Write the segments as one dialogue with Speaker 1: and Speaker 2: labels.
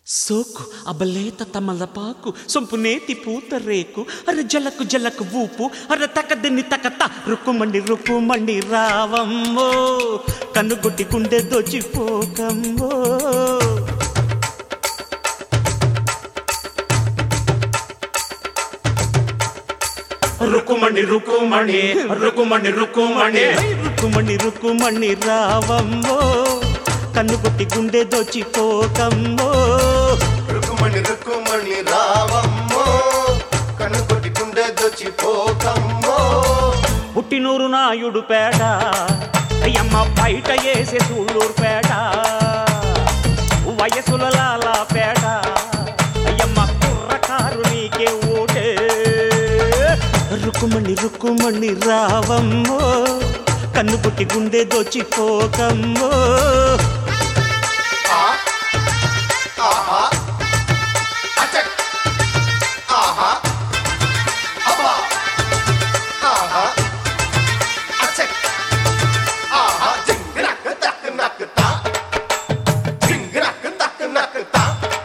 Speaker 1: సోకు అబలేత తమలపాకు సొంపు నేతి పూత రేకు అర జలకు జలకు ఊపు అర తకదిని తకత రుక్కుమండి రుక్కుమండి రావమ్మో కన్నుగుట్టి గుండె దోచిపోకమ్మో
Speaker 2: రుకుమణి రుకుమణి రుకుమణి రుకుమణి
Speaker 1: రుక్కుమణి రుక్కుమణి రావమ్మో కన్నుగుట్టి గుండె దోచిపోకమ్మో
Speaker 3: రుకుమణి రుకుమణి రావమ్మో కనుకొట్టి గుండె దొచ్చిపోకమ్మో
Speaker 1: పుట్టినూరు నాయుడు పేట అయ్యమ్మ బయట వేసే సూళ్ళూరు పేట వయసుల లాలా పేట అయ్యమ్మ కుర్రకారు నీకే ఓటే రుక్కుమణి రుక్కుమణి రావమ్మో కన్ను పుట్టి గుండె దోచిపోకమ్మో
Speaker 3: ఆ ఆహా అచక్ ఆహా అబ్బా ఆహా అచక్ ఆహా జింగరక్ దక్ నక్ తా జింగరక్ దక్ నక్ తా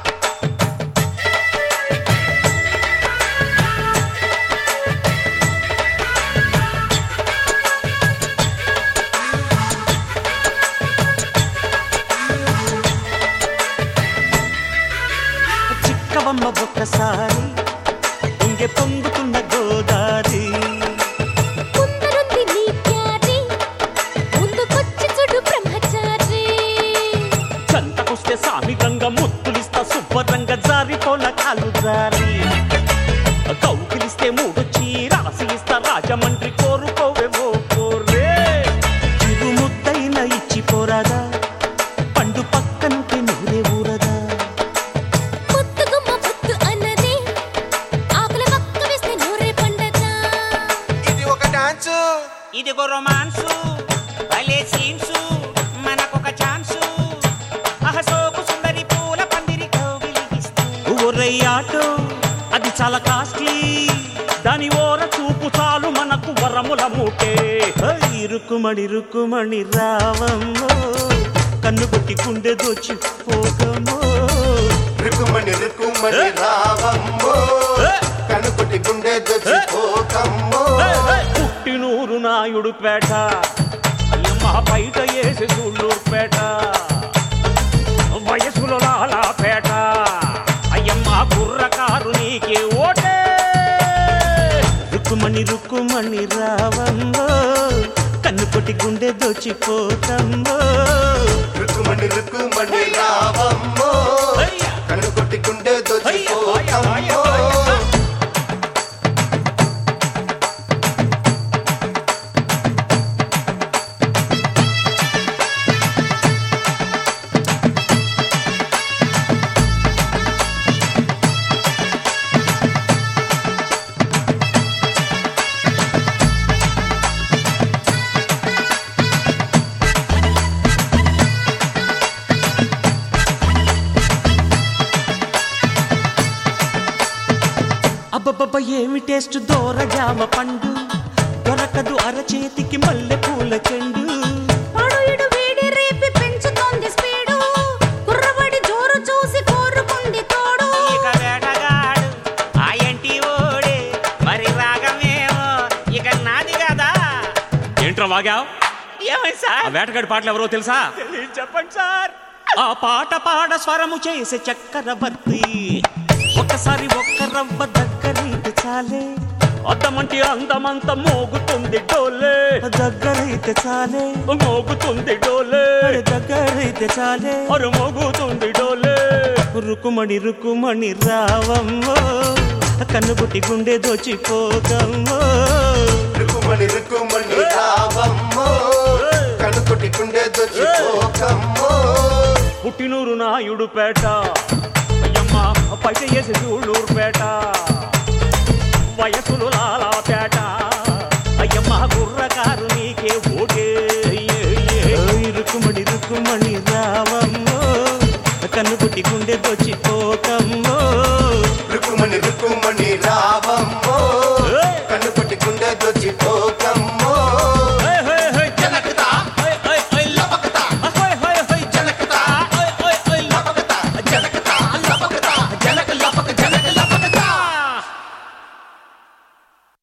Speaker 1: చిక్కవమ్మ ఒక్కసారి ఇంకె పొంగుతున్న గోదారి
Speaker 4: ముందరుంది నీ ప్యారి ముందుకొచ్చి చూడు బ్రహ్మచారి
Speaker 1: చంతకొస్తే సామిరంగ ముత్తులిస్తా శుభ్రంగ జారిపోల కాలు జారి కౌకిలిస్తే మూడొచ్చి రాసి ఇస్తా రాజమండ్రి కోరుకోవేమో కోరే చిరు ముద్దైన ఇచ్చి పోరాదా పండు పక్కనుంటే నూరే ఊరదా
Speaker 4: ముద్దుగుమ్మ ముద్దు అన్నది ఆకుల పక్క వేస్తే నూరే పండదా
Speaker 3: ఇది ఒక డాన్స్
Speaker 5: ఇదిగో రొమాన్సు భలే సీన్సు మనకొక ఛాన్సు అహసోకు సుందరి పూల పందిరి కౌగిలిగిస్తూ
Speaker 1: ఒరయ్యాటో అది చాలా కాస్ట్లీ దాని ఓర చూపు చాలు మనకు వరముల మూటే హై, రుక్కుమణి రుక్కుమణి రావమ్మో కన్ను కొట్టి గుండె దోచి పోగమో
Speaker 3: రుకుమణి రుకుమణి రావమ్మో కనుకొట్టి గుండె దొచ్చిపోకమ్మో
Speaker 1: పుట్టినూరు నాయుడు పేట అయ్యమ్మ బయట వేసి సూళ్ళూరు పేట వయసులో లాలా పేట అయ్యమ్మ కుర్రకారు నీకే ఓటే రుక్కుమణి రుక్కుమణి రావమ్మో కన్ను కొట్టి గుండె దోచిపోతమ్మో
Speaker 3: రుకుమణి రుకుమణి రావమ్మో
Speaker 1: అయ్యా
Speaker 3: కనుకొట్టి గుండె దొచ్చిపోకమ్మో
Speaker 1: అబ్బబ్బబ్బ ఏమి టేస్ట్ దోర జామ పండు దొరకదు అరచేతికి మల్లె పూల చెండు
Speaker 4: వాడు ఇడు వేడి రేపి పెంచుతోంది స్పీడు కుర్రవాడి జోరు చూసి కోరుకుంది తోడు
Speaker 5: ఇక వేటగాడు ఆ ఎంటి ఓడే మరి రాగమేమో ఇక నాది కదా
Speaker 1: ఏంట్రా వాగావ్
Speaker 5: ఏమైంది
Speaker 1: ఆ
Speaker 5: సార్
Speaker 1: వేటగాడి పాటలు ఎవరో తెలుసా
Speaker 5: చెప్పండి సార్
Speaker 1: ఆ పాట పాడ స్వరము చేసే చక్రవర్తి ఒకసారి ఒక్క రవ్వ దగ్గరైతే చాలే అద్దమంటి అందమంత మోగుతుంది డోలే దగ్గరైతే చాలే మోగుతుంది డోలే దగ్గరైతే చాలే అరు మోగుతుంది డోలే రుకుమణి రుకుమణి రావమ్మో కన్నుబుట్టి గుండె దోచిపోగమ్మో
Speaker 3: రుకుమణి రుకుమణి రావమ్మో కనుకొట్టి గుండె దొచ్చిపోకమ్మో
Speaker 1: పుట్టినూరు నాయుడు పేట అయ్యమ్మ పైట వేసి చూళ్ళూరు పేట వయసులు లాలా పేట అయ్యమ్మ గుర్రకారు నీకే ఓటే ఇరుకుమణి రుక్కుమణి రావమ్మో కన్ను పుట్టి గుండె దొచ్చిపోకమ్మో
Speaker 3: రుకుమణి రుకుమణి రావమ్మో